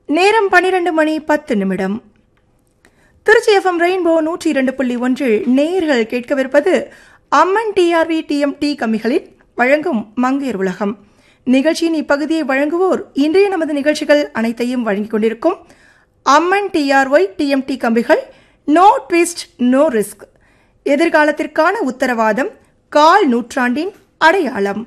நேரம் பன்னிரண்டு மணி பத்து நிமிடம் திருச்சி எஃப்எம் ரெயின்போ நூற்றி இரண்டு புள்ளி ஒன்றில் நேயர்கள் கேட்கவிருப்பது அம்மன் டிஆர்வி டிஎம்டி கம்மிகளில் வழங்கும் மங்கையர் உலகம் நிகழ்ச்சியின் இப்பகுதியை வழங்குவோர் இன்றைய நமது நிகழ்ச்சிகள் அனைத்தையும் வழங்கிக் கொண்டிருக்கும் அம்மன் டிஆர்ஒய் டிஎம்டி கம்பிகள் நோ ட்விஸ்ட் நோ ரிஸ்க் எதிர்காலத்திற்கான உத்தரவாதம் கால் நூற்றாண்டின் அடையாளம்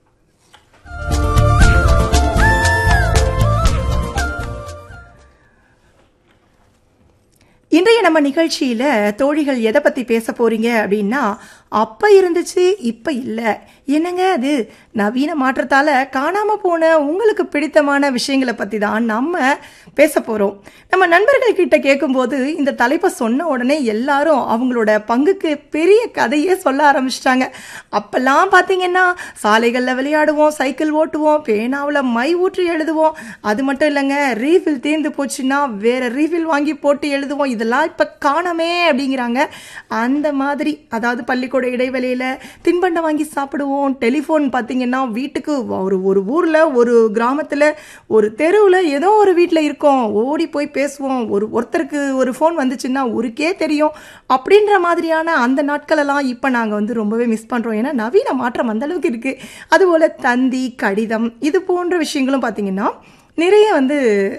இன்றைய நம்ம நிகழ்ச்சியில் தோழிகள் எதை பற்றி பேச போறீங்க அப்படின்னா அப்போ இருந்துச்சு இப்போ இல்லை என்னங்க அது நவீன மாற்றத்தால் காணாமல் போன உங்களுக்கு பிடித்தமான விஷயங்களை பற்றி தான் நம்ம பேச போகிறோம் நம்ம நண்பர்கள் கிட்ட கேட்கும்போது இந்த தலைப்பை சொன்ன உடனே எல்லாரும் அவங்களோட பங்குக்கு பெரிய கதையே சொல்ல ஆரம்பிச்சிட்டாங்க அப்பெல்லாம் பார்த்தீங்கன்னா சாலைகளில் விளையாடுவோம் சைக்கிள் ஓட்டுவோம் பேனாவில் மை ஊற்றி எழுதுவோம் அது மட்டும் இல்லைங்க ரீஃபில் தீர்ந்து போச்சுன்னா வேற ரீஃபில் வாங்கி போட்டு எழுதுவோம் இதெல்லாம் இப்போ காணமே அப்படிங்கிறாங்க அந்த மாதிரி அதாவது பள்ளிக்கூட இடைவெளியில் தின்பண்டம் வாங்கி சாப்பிடுவோம் டெலிஃபோன் பார்த்தீங்கன்னா வீட்டுக்கு ஒரு ஒரு ஊரில் ஒரு கிராமத்தில் ஒரு தெருவில் ஏதோ ஒரு வீட்டில் இருக்கோம் ஓடி போய் பேசுவோம் ஒரு ஒருத்தருக்கு ஒரு ஃபோன் வந்துச்சுன்னா ஊருக்கே தெரியும் அப்படின்ற மாதிரியான அந்த நாட்களெல்லாம் இப்போ நாங்கள் வந்து ரொம்பவே மிஸ் பண்ணுறோம் ஏன்னா நவீன மாற்றம் அந்த அளவுக்கு இருக்குது அதுபோல் தந்தி கடிதம் இது போன்ற விஷயங்களும் பார்த்தீங்கன்னா நிறைய வந்து